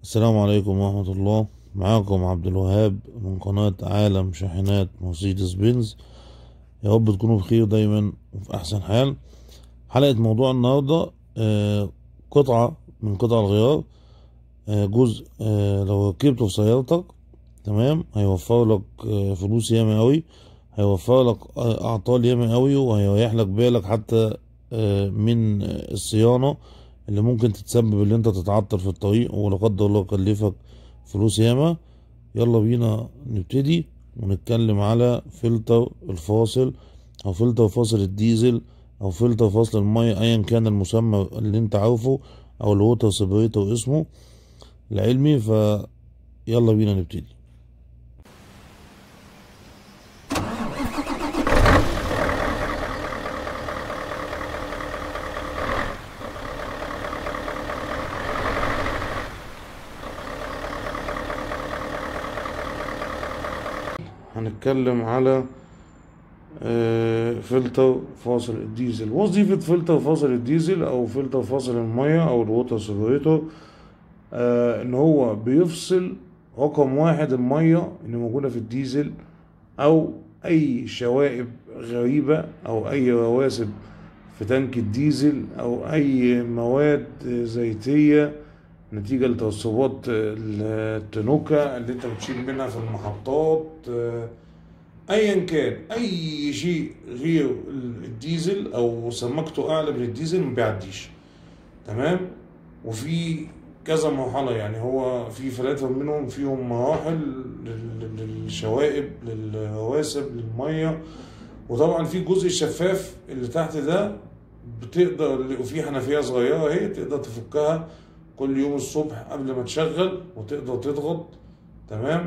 السلام عليكم ورحمة الله معاكم عبد الوهاب من قناة عالم شاحنات مرسيدس بنز يا رب تكونوا بخير دايما وفي أحسن حال حلقة موضوع النهاردة آه، قطعة من قطع الغيار آه، جزء آه، لو ركبته في سيارتك تمام هيوفر لك آه، فلوس ياما قوي هيوفر لك آه، أعطال ياما قوي وهيريح لك بالك حتى آه، من آه، الصيانة اللي ممكن تتسبب اللي انت تتعطل في الطريق ولا قدر الله يكلفك فلوس ياما يلا بينا نبتدي ونتكلم على فلتر الفاصل او فلتر فاصل الديزل او فلتر فاصل المية ايا كان المسمى اللي انت عارفه او الووتر سيبريتور اسمه العلمي فيلا بينا نبتدي هنتكلم على آه، فلتر فاصل الديزل وظيفة فلتر فاصل الديزل أو فلتر فاصل المية أو الووتر سيبريتور آه، إن هو بيفصل رقم واحد المية اللي موجودة في الديزل أو أي شوائب غريبة أو أي رواسب في تانك الديزل أو أي مواد زيتية نتيجة لترسبات التنوكة اللي انت بتشيل منها في المحطات آه، ايا كان اي شيء غير الديزل او سمكته اعلى من الديزل ما بيعديش تمام وفي كذا مرحلة يعني هو في فلاتر منهم فيهم مراحل لل- للشوائب للرواسب للمية وطبعا في جزء الشفاف اللي تحت ده بتقدر وفي حنفية صغيرة اهي تقدر تفكها كل يوم الصبح قبل ما تشغل وتقدر تضغط تمام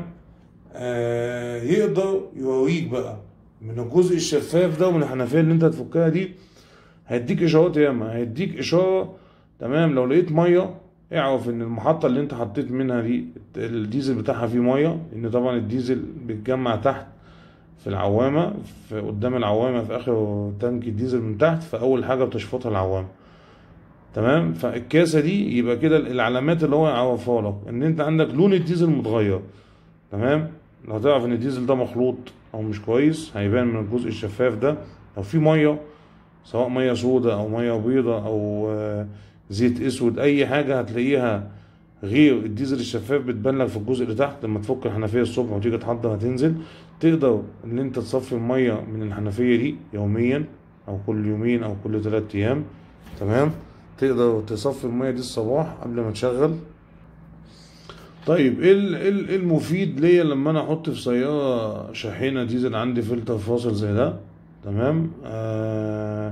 آه يقدر يوريك بقى من الجزء الشفاف ده ومن الحنفية اللي انت هتفكها دي هيديك اشارات ياما هيديك اشارة تمام لو لقيت مية اعرف ان المحطة اللي انت حطيت منها دي الديزل بتاعها فيه مية لان طبعا الديزل بيتجمع تحت في العوامة في قدام العوامة في اخر تانك الديزل من تحت فاول حاجة بتشفطها العوامة تمام فالكاسة دي يبقى كده العلامات اللي هو يعرفها لك ان انت عندك لون الديزل متغير تمام لو تعرف ان الديزل ده مخلوط او مش كويس هيبان من الجزء الشفاف ده لو في ميه سواء ميه سودة او ميه بيضة او آه، زيت اسود اي حاجة هتلاقيها غير الديزل الشفاف بتبان لك في الجزء اللي تحت لما تفك الحنفية الصبح وتيجي تحضر هتنزل تقدر ان انت تصفي المية من الحنفية دي يوميا او كل يومين او كل ثلاثة ايام تمام تقدر تصفي المية دي الصباح قبل ما تشغل طيب ايه ال- إيه ال- إيه المفيد ليا لما انا احط في سيارة شاحنة ديزل عندي فلتر فاصل زي ده تمام آه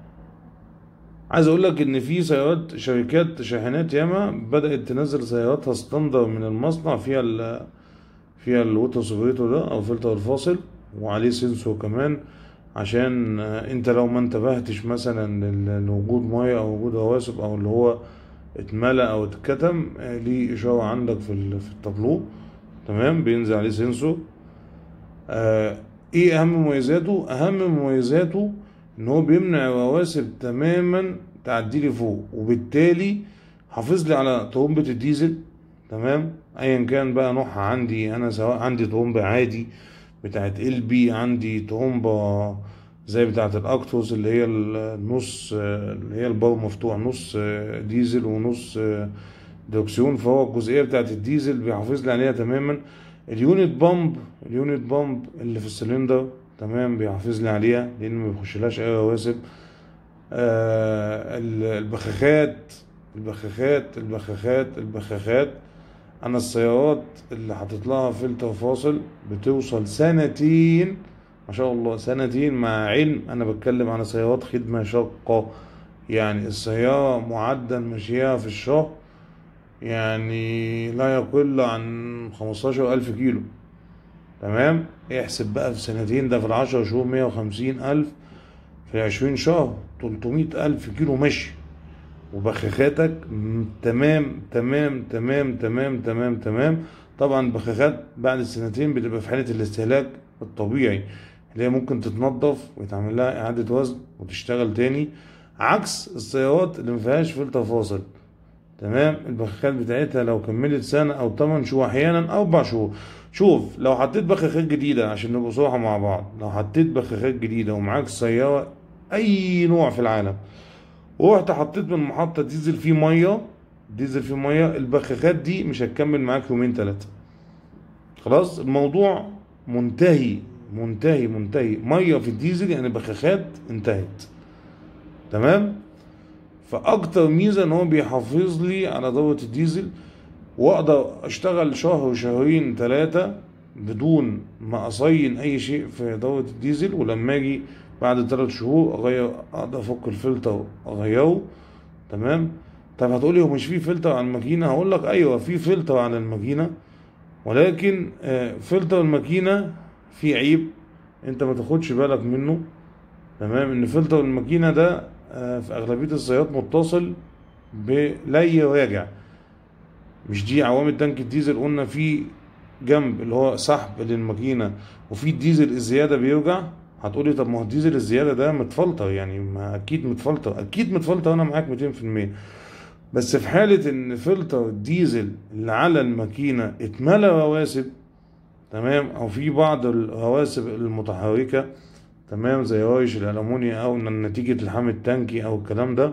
عايز اقول لك ان في سيارات شركات شاحنات ياما بدأت تنزل سياراتها ستاندر من المصنع فيها ال فيها الووتر سوبريتور ده او فلتر الفاصل وعليه سنسور كمان عشان آه، انت لو ما انتبهتش مثلا لل- لوجود ميه او وجود رواسب او اللي هو اتملى او اتكتم آه، ليه اشاره عندك في ال- في التابلو تمام بينزل عليه سنسور آه ايه اهم مميزاته اهم مميزاته ان هو بيمنع الرواسب تماما تعدي لي فوق وبالتالي حافظ لي على طرمبة الديزل تمام ايا كان بقى نوعها عندي انا سواء عندي طرمبة عادي بتاعت ال بي عندي طرمبة زي بتاعت الاكتوس اللي هي النص آه، اللي هي البار مفتوح نص آه، ديزل ونص آه، دوكسيون فهو الجزئية بتاعت الديزل بيحافظ لي عليها تماما اليونت بامب اليونت بامب اللي في السلندر تمام بيحافظ لي عليها لان ما بيخشلهاش اي رواسب آه ال- البخاخات البخاخات البخاخات البخاخات انا السيارات اللي حاطط لها فلتر فاصل بتوصل سنتين ما شاء الله سنتين مع علم انا بتكلم عن سيارات خدمة شاقة يعني السيارة معدل مشيها في الشهر يعني لا يقل عن خمستاشر ألف كيلو تمام احسب بقى في سنتين ده في العشر شهور مية وخمسين ألف في عشرين شهر تلتمية ألف كيلو مشي وبخاخاتك م- تمام تمام تمام تمام تمام تمام طبعا البخاخات بعد السنتين بتبقى في حالة الاستهلاك الطبيعي اللي هي ممكن تتنضف ويتعمل لها إعادة وزن وتشتغل تاني عكس السيارات اللي ما فيهاش فلتر فاصل تمام البخاخات بتاعتها لو كملت سنة أو 8 شهور أحيانا أو 4 شهور شوف لو حطيت بخاخات جديدة عشان نبقى صراحة مع بعض لو حطيت بخاخات جديدة ومعاك سيارة أي نوع في العالم ورحت حطيت من محطة ديزل فيه مية ديزل فيه مية البخاخات دي مش هتكمل معاك يومين تلاتة خلاص الموضوع منتهي منتهي منتهي مية في الديزل يعني بخاخات انتهت تمام فاكتر ميزه ان هو بيحافظ لي على دوره الديزل واقدر اشتغل شهر وشهرين ثلاثه بدون ما اصين اي شيء في دوره الديزل ولما اجي بعد ثلاث شهور اغير اقدر افك الفلتر اغيره تمام طب هتقولي هو مش في فلتر على الماكينه هقول لك ايوه في فلتر على الماكينه ولكن آه، فلتر الماكينه فيه عيب انت ما تاخدش بالك منه تمام ان فلتر الماكينه ده آه، في اغلبيه السيارات متصل بلي راجع مش دي عوامل تانك الديزل قلنا في جنب اللي هو سحب للماكينه وفي الديزل الزياده بيوجع هتقولي طب ما هو الديزل الزياده ده متفلتر يعني ما اكيد متفلتر اكيد متفلتر انا معاك 200% بس في حاله ان فلتر الديزل اللي على الماكينه اتملى رواسب تمام او في بعض الرواسب المتحركه تمام زي ريش الالومنيا او نتيجه الحمل التانكي او الكلام ده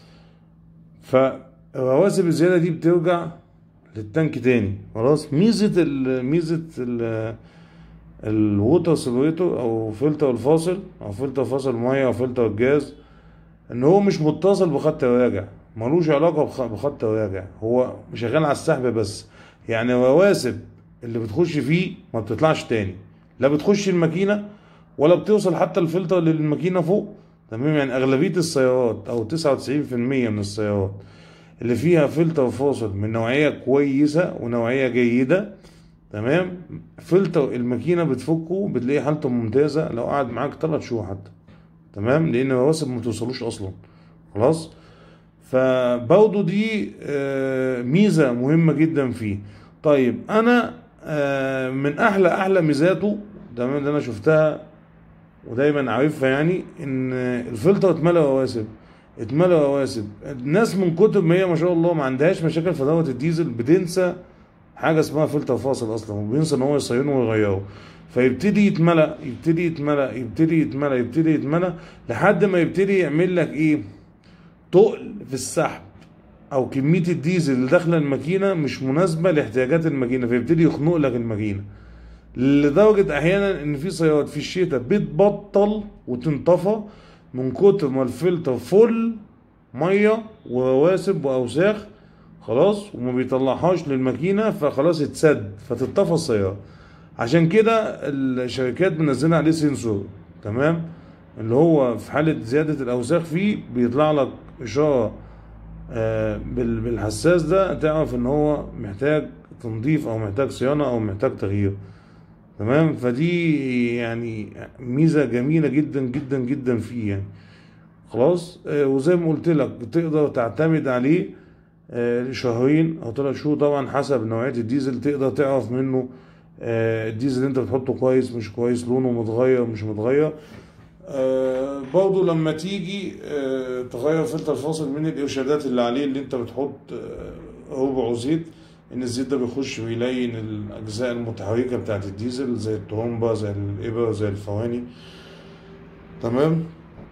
فالرواسب الزياده دي بترجع للتانك تاني خلاص ميزه ال ميزه ال الووتر سيبريتور او فلتر الفاصل او فلتر فاصل ميه او فلتر الجاز ان هو مش متصل بخط الراجع ملوش علاقه بخ- بخط الراجع هو شغال على السحب بس يعني الرواسب اللي بتخش فيه ما بتطلعش تاني لا بتخش الماكينه ولا بتوصل حتى الفلتر للماكينه فوق تمام يعني اغلبيه السيارات او 99% من السيارات اللي فيها فلتر فاصل من نوعيه كويسه ونوعيه جيده تمام فلتر الماكينه بتفكه بتلاقي حالته ممتازه لو قعد معاك 3 شهور حتى تمام لان الرواسب ما توصلوش اصلا خلاص فبرضه دي آه، ميزه مهمه جدا فيه طيب انا آه، من احلى احلى ميزاته تمام اللي انا شفتها ودايما عارفها يعني ان الفلتر اتملى رواسب اتملى رواسب الناس من كتر ما هي ما شاء الله ما عندهاش مشاكل في دوره الديزل بتنسى حاجه اسمها فلتر فاصل اصلا وبينسى ان هو يصينه ويغيره فيبتدي يتملى يبتدي يتملى يبتدي يتملى يبتدي يتملى لحد ما يبتدي يعمل لك ايه تقل في السحب او كميه الديزل اللي داخله الماكينه مش مناسبه لاحتياجات الماكينه فيبتدي يخنق لك الماكينه لدرجه احيانا ان في سيارات في الشتاء بتبطل وتنطفى من كتر ما الفلتر فل ميه ورواسب واوساخ خلاص وما بيطلعهاش للماكينه فخلاص اتسد فتتطفى السياره عشان كده الشركات منزله عليه سنسور تمام اللي هو في حاله زياده الاوساخ فيه بيطلع لك اشاره آه، بال- بالحساس ده تعرف ان هو محتاج تنظيف او محتاج صيانه او محتاج تغيير تمام فدي يعني ميزه جميله جدا جدا جدا فيه يعني خلاص آه، وزي ما قلت لك تقدر تعتمد عليه آه، شهرين او ثلاث شهور طبعا حسب نوعيه الديزل تقدر تعرف منه آه، الديزل اللي انت بتحطه كويس مش كويس لونه متغير مش متغير آه، برضه لما تيجي آه، تغير فلتر فاصل من الارشادات اللي عليه اللي انت بتحط آه، ربع زيت ان الزيت ده بيخش ويلين الاجزاء المتحركه بتاعت الديزل زي الترومبه زي الابر زي الفواني تمام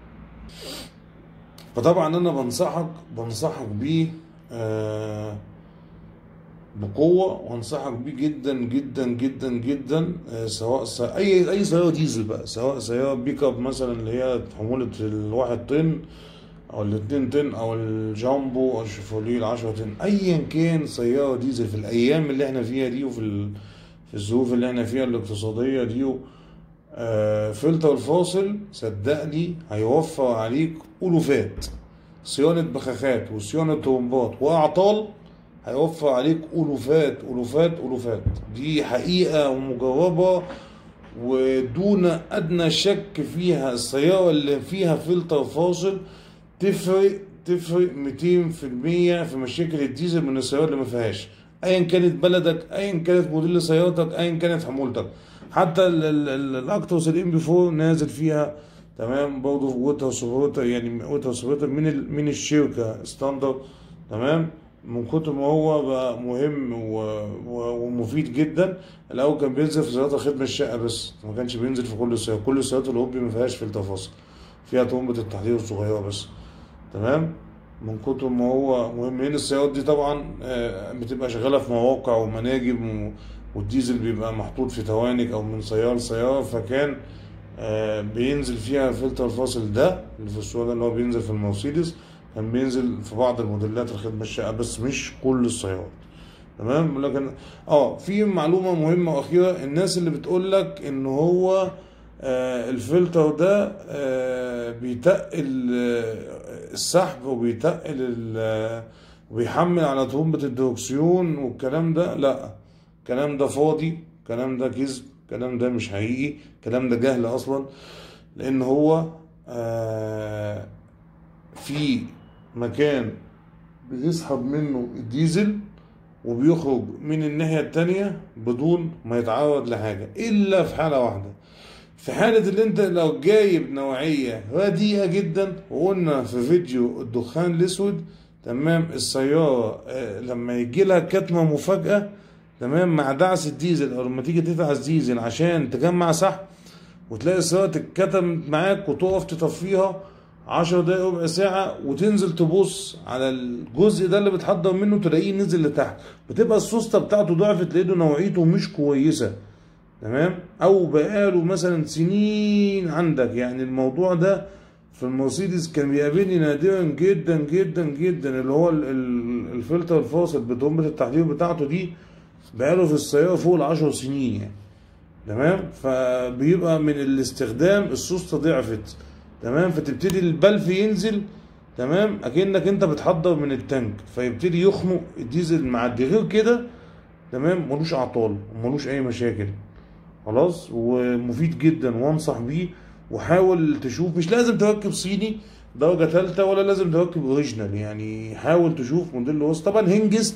فطبعا انا بنصحك بنصحك بيه آه بقوه وانصحك بيه جدا جدا جدا جدا آه سواء س... اي اي سياره ديزل بقى سواء سياره بيك اب مثلا اللي هي حموله الواحد طن او الاتنين طن او الجامبو او الشيفروليه العشرة طن ايا كان سياره ديزل في الايام اللي احنا فيها دي وفي ال... في الظروف اللي احنا فيها الاقتصاديه دي و... آه، فلتر الفاصل صدقني هيوفر عليك ألوفات صيانة بخاخات وصيانة طرمبات وأعطال هيوفر عليك ألوفات ألوفات ألوفات دي حقيقة ومجربة ودون أدنى شك فيها السيارة اللي فيها فلتر فاصل تفرق تفرق 200% في مشاكل الديزل من السيارات اللي ما فيهاش ايا كانت بلدك ايا كانت موديل سيارتك ايا كانت حمولتك حتى ال- ال- ال- الاكتروس الام بي 4 نازل فيها تمام برضه ووتر سبورتر يعني ووتر سبورتر من ال- من الشركه ستاندرد تمام من كتر ما هو بقى مهم و... و... ومفيد جدا الاول كان بينزل في سيارات خدمه الشقه بس ما كانش بينزل في كل السيارات كل السيارات الاوروبي ما فيهاش فلتر فاصل فيها طرمبة التحضير الصغيره بس تمام من كتر ما هو مهم لان السيارات دي طبعا آه، بتبقى شغاله في مواقع ومناجم و... والديزل بيبقى محطوط في توانك او من سياره لسياره فكان آه، بينزل فيها الفلتر الفاصل ده اللي في الصورة ده اللي هو بينزل في المرسيدس كان بينزل في بعض الموديلات الخدمة الشقة بس مش كل السيارات تمام لكن اه في معلومة مهمة وأخيرة الناس اللي بتقول لك إن هو آه الفلتر ده آه بيتقل آه السحب وبيتقل ال- آه، وبيحمل على طرمبة الدركسيون والكلام ده لا الكلام ده فاضي الكلام ده كذب الكلام ده مش حقيقي الكلام ده جهل اصلا لان هو آه في مكان بيسحب منه الديزل وبيخرج من الناحية التانية بدون ما يتعرض لحاجة إلا في حالة واحدة في حالة اللي انت لو جايب نوعية رديئة جدا وقلنا في فيديو الدخان الأسود تمام السيارة آه، لما يجي لها كتمة مفاجأة تمام مع دعس الديزل أو لما تيجي تدعس ديزل عشان تجمع سحب وتلاقي السيارة اتكتمت معاك وتقف تطفيها عشر دقايق ربع ساعة وتنزل تبص على الجزء ده اللي بتحضر منه تلاقيه نزل لتحت بتبقى السوسته بتاعته ضعفت تلاقيه نوعيته مش كويسة تمام او بقاله مثلا سنين عندك يعني الموضوع ده في المرسيدس كان بيقابلني نادرا جدا جدا جدا اللي هو ال- ال- الفلتر الفاصل بترمبة التحضير بتاعته دي بقاله في السيارة فوق العشر سنين يعني تمام فبيبقى من الاستخدام السوسته ضعفت تمام فتبتدي البلف ينزل تمام اكنك انت بتحضر من التانك فيبتدي يخنق الديزل معدي غير كده تمام ملوش اعطال وملوش اي مشاكل خلاص ومفيد جدا وانصح بيه وحاول تشوف مش لازم تركب صيني درجة ثالثة ولا لازم تركب اوريجينال يعني حاول تشوف موديل وسط طبعا هنجست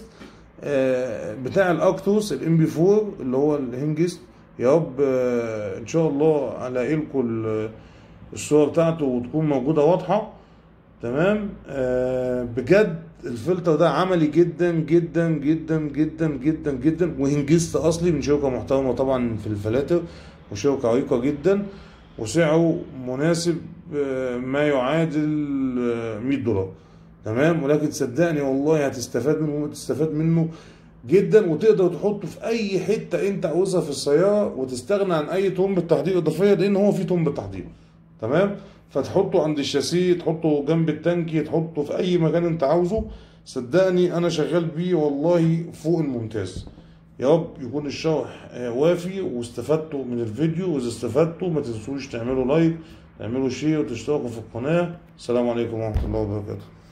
آه، بتاع الاكتوس الام بي 4 اللي هو الهنجست يا رب آه، ان شاء الله الاقي لكم ال- الصورة بتاعته وتكون موجودة واضحة تمام آه بجد الفلتر ده عملي جدا جدا جدا جدا جدا جدا وهنجست اصلي من شركه محترمه طبعا في الفلاتر وشركه عريقه جدا وسعره مناسب آه، ما يعادل آه، 100 دولار تمام ولكن صدقني والله هتستفاد منه وتستفاد منه جدا وتقدر تحطه في اي حته انت عاوزها في السياره وتستغنى عن اي طرمبه تحضير اضافيه لان هو فيه طرمبه تحضير تمام فتحطه عند الشاسيه تحطه جنب التانكي تحطه في اي مكان انت عاوزه صدقني انا شغال بيه والله فوق الممتاز يا رب يكون الشرح آه، وافي واستفدتوا من الفيديو واذا استفدتوا ما تنسوش تعملوا لايك تعملوا شير وتشتركوا في القناه السلام عليكم ورحمه الله وبركاته